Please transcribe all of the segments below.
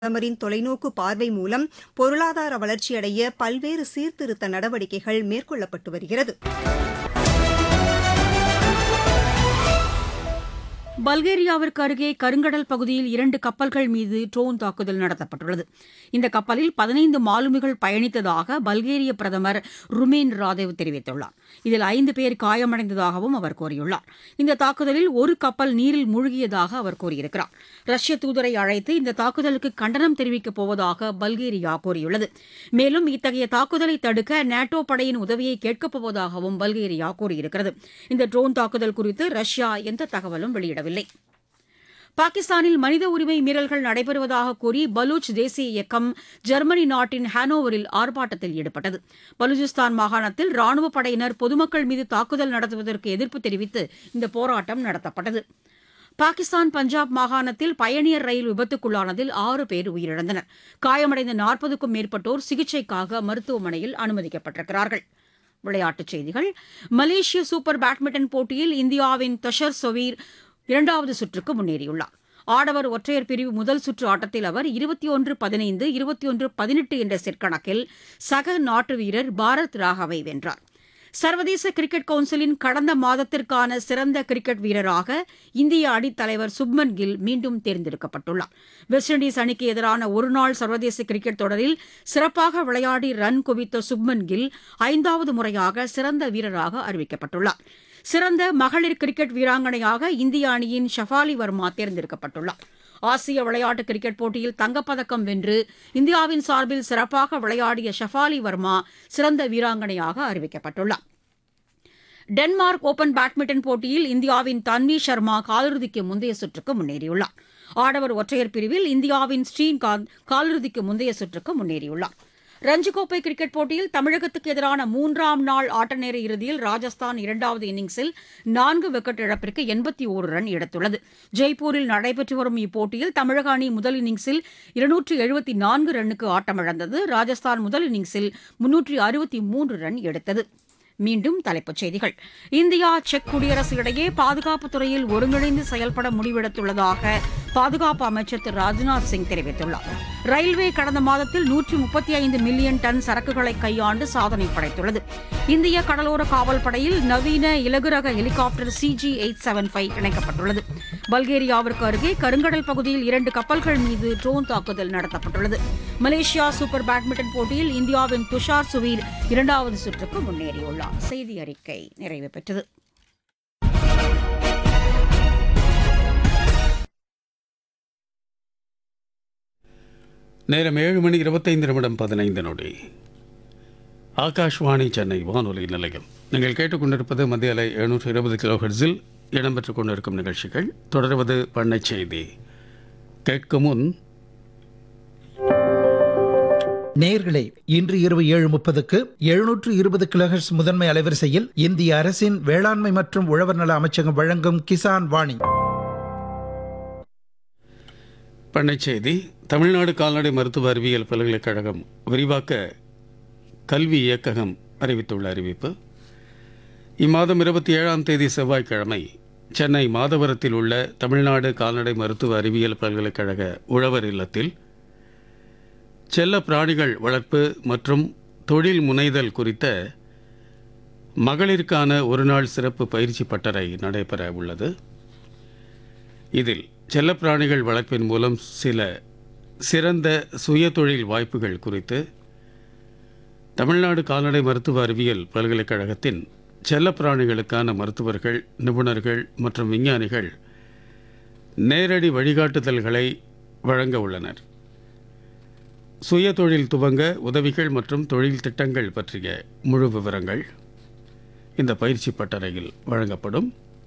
பிரதமரின் தொலைநோக்கு பார்வை மூலம் பொருளாதார வளர்ச்சியடைய பல்வேறு சீர்திருத்த நடவடிக்கைகள் மேற்கொள்ளப்பட்டு வருகிறது பல்கேரியாவிற்கு அருகே கருங்கடல் பகுதியில் இரண்டு கப்பல்கள் மீது ட்ரோன் தாக்குதல் நடத்தப்பட்டுள்ளது இந்த கப்பலில் பதினைந்து மாலுமிகள் பயணித்ததாக பல்கேரிய பிரதமர் ருமேன் ராதேவ் தெரிவித்துள்ளார் இதில் ஐந்து பேர் காயமடைந்ததாகவும் அவர் கூறியுள்ளார் இந்த தாக்குதலில் ஒரு கப்பல் நீரில் மூழ்கியதாக அவர் கூறியிருக்கிறார் ரஷ்ய தூதரை அழைத்து இந்த தாக்குதலுக்கு கண்டனம் தெரிவிக்கப் போவதாக பல்கேரியா கூறியுள்ளது மேலும் இத்தகைய தாக்குதலை தடுக்க நேட்டோ படையின் உதவியை கேட்கப் போவதாகவும் பல்கேரியா கூறியிருக்கிறது இந்த ட்ரோன் தாக்குதல் குறித்து ரஷ்யா எந்த தகவலும் வெளியிடவில்லை பாகிஸ்தானில் மனித உரிமை மீறல்கள் நடைபெறுவதாக கூறி பலூச் தேசிய இயக்கம் ஜெர்மனி நாட்டின் ஹானோவரில் ஆர்ப்பாட்டத்தில் ஈடுபட்டது பலூச்சிஸ்தான் மாகாணத்தில் ராணுவப் படையினர் பொதுமக்கள் மீது தாக்குதல் நடத்துவதற்கு எதிர்ப்பு தெரிவித்து இந்த போராட்டம் நடத்தப்பட்டது பாகிஸ்தான் பஞ்சாப் மாகாணத்தில் பயணியர் ரயில் விபத்துக்குள்ளானதில் ஆறு பேர் உயிரிழந்தனர் காயமடைந்த நாற்பதுக்கும் மேற்பட்டோர் சிகிச்சைக்காக மருத்துவமனையில் அனுமதிக்கப்பட்டிருக்கிறார்கள் விளையாட்டுச் செய்திகள் மலேசிய சூப்பர் பேட்மிண்டன் போட்டியில் இந்தியாவின் தஷர் சொவீர் இரண்டாவது சுற்றுக்கு முன்னேறியுள்ளார் ஆடவர் ஒற்றையர் பிரிவு முதல் சுற்று ஆட்டத்தில் அவர் இருபத்தி ஒன்று பதினைந்து இருபத்தி ஒன்று பதினெட்டு என்ற செட் கணக்கில் சக நாட்டு வீரர் பாரத் ராகவை வென்றார் சர்வதேச கிரிக்கெட் கவுன்சிலின் கடந்த மாதத்திற்கான சிறந்த கிரிக்கெட் வீரராக இந்திய அணித் தலைவர் சுப்மன் கில் மீண்டும் தேர்ந்தெடுக்கப்பட்டுள்ளார் வெஸ்ட் இண்டீஸ் அணிக்கு எதிரான ஒருநாள் சர்வதேச கிரிக்கெட் தொடரில் சிறப்பாக விளையாடி ரன் குவித்த சுப்மன் கில் ஐந்தாவது முறையாக சிறந்த வீரராக அறிவிக்கப்பட்டுள்ளார் சிறந்த மகளிர் கிரிக்கெட் வீராங்கனையாக இந்திய அணியின் ஷஃபாலி வர்மா தேர்ந்தெடுக்கப்பட்டுள்ளார் ஆசிய விளையாட்டு கிரிக்கெட் போட்டியில் தங்கப்பதக்கம் வென்று இந்தியாவின் சார்பில் சிறப்பாக விளையாடிய ஷஃபாலி வர்மா சிறந்த வீராங்கனையாக அறிவிக்கப்பட்டுள்ளார் டென்மார்க் ஓபன் பேட்மிண்டன் போட்டியில் இந்தியாவின் தன்வி சர்மா காலிறுதிக்கு முந்தைய சுற்றுக்கு முன்னேறியுள்ளார் ஆடவர் ஒற்றையர் பிரிவில் இந்தியாவின் ஸ்ரீகாந்த் காலிறுதிக்கு முந்தைய சுற்றுக்கு முன்னேறியுள்ளார் ரஞ்சி கோப்பை கிரிக்கெட் போட்டியில் தமிழகத்துக்கு எதிரான மூன்றாம் நாள் ஆட்டநேர இறுதியில் ராஜஸ்தான் இரண்டாவது இன்னிங்ஸில் நான்கு விக்கெட் இழப்பிற்கு எண்பத்தி ஒரு ரன் எடுத்துள்ளது ஜெய்ப்பூரில் நடைபெற்று வரும் இப்போட்டியில் தமிழக அணி முதல் இன்னிங்ஸில் இருநூற்று எழுபத்தி நான்கு ரன்னுக்கு ஆட்டமிழந்தது ராஜஸ்தான் முதல் இன்னிங்ஸில் முன்னூற்றி அறுபத்தி மூன்று ரன் எடுத்தது மீண்டும் தலைப்புச் செய்திகள் இந்தியா செக் குடியரசு இடையே பாதுகாப்புத் துறையில் ஒருங்கிணைந்து செயல்பட முடிவெடுத்துள்ளதாக பாதுகாப்பு அமைச்சர் திரு ராஜ்நாத் சிங் தெரிவித்துள்ளார் ரயில்வே கடந்த மாதத்தில் நூற்றி முப்பத்தி ஐந்து மில்லியன் டன் சரக்குகளை கையாண்டு சாதனை படைத்துள்ளது இந்திய கடலோர காவல் படையில் நவீன இலகுரக helicopter C G eight seven five இணைக்கப்பட்டுள்ளது பல்கேரியாவிற்கு அருகே கருங்கடல் பகுதியில் இரண்டு கப்பல்கள் மீது ட்ரோன் தாக்குதல் நடத்தப்பட்டுள்ளது மலேசியா சூப்பர் பேட்மிண்டன் போட்டியில் இந்தியாவின் துஷார் சுவீர் இரண்டாவது சுற்றுக்கு முன்னேறியுள்ளார் செய்தி அறிக்கை நிறைவு பெற்றது நேரம் ஏழு மணி இருபத்தைந்து நிமிடம் பதினைந்து நொடி ஆகாஷ்வாணி சென்னை வானொலி நிலையம் நீங்கள் கேட்டுக்கொண்டிருப்பது மத்திய அலை எழுநூற்று இருபது கிலோ ஹெர்ஸில் இடம்பெற்றுக் கொண்டிருக்கும் நிகழ்ச்சிகள் தொடர்வது பண்ணைச் செய்தி கேட்கும் முன் நேயர்களே இன்று இரவு ஏழு முப்பதுக்கு எழுநூற்று இருபது கிலோஹெர்ட்ஸ் முதன்மை அலைவரிசையில் இந்திய அரசின் வேளாண்மை மற்றும் உழவர் நல அமைச்சகம் வழங்கும் கிசான் வாணி பண்ணைச் செய்தி தமிழ்நாடு கால்நடை மருத்துவ அறிவியல் பல்கலைக்கழகம் விரிவாக்க கல்வி இயக்ககம் அறிவித்துள்ள அறிவிப்பு இம்மாதம் இருபத்தி ஏழாம் தேதி செவ்வாய்க்கிழமை சென்னை மாதவரத்தில் உள்ள தமிழ்நாடு கால்நடை மருத்துவ அறிவியல் பல்கலைக்கழக உழவர் இல்லத்தில் செல்ல பிராணிகள் வளர்ப்பு மற்றும் தொழில் முனைதல் குறித்த மகளிருக்கான ஒருநாள் சிறப்பு பயிற்சி பட்டறை நடைபெற உள்ளது இதில் செல்லப்பிராணிகள் வளர்ப்பின் மூலம் சில சிறந்த சுயதொழில் வாய்ப்புகள் குறித்து தமிழ்நாடு கால்நடை மருத்துவ அறிவியல் பல்கலைக்கழகத்தின் செல்லப்பிராணிகளுக்கான மருத்துவர்கள் நிபுணர்கள் மற்றும் விஞ்ஞானிகள் நேரடி வழிகாட்டுதல்களை வழங்க உள்ளனர் சுயதொழில் துவங்க உதவிகள் மற்றும் தொழில் திட்டங்கள் பற்றிய முழு விவரங்கள் இந்த பயிற்சி பட்டறையில் வழங்கப்படும்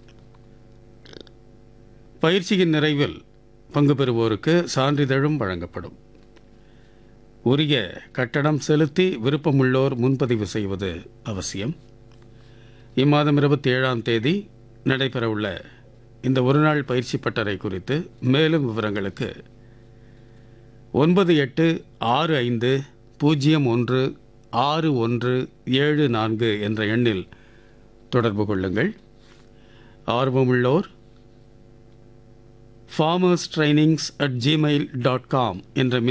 பயிற்சியின் நிறைவில் பங்கு பெறுவோருக்கு சான்றிதழும் வழங்கப்படும் உரிய கட்டணம் செலுத்தி விருப்பமுள்ளோர் முன்பதிவு செய்வது அவசியம் இம்மாதம் இருபத்தி ஏழாம் தேதி நடைபெறவுள்ள இந்த ஒருநாள் பயிற்சி பட்டறை குறித்து மேலும் விவரங்களுக்கு ஒன்பது எட்டு ஆறு ஐந்து பூஜ்ஜியம் ஒன்று ஆறு ஒன்று ஏழு நான்கு என்ற எண்ணில் தொடர்பு கொள்ளுங்கள் ஆர்வமுள்ளோர் farmers trainings at Gmail dot com என்ற மின்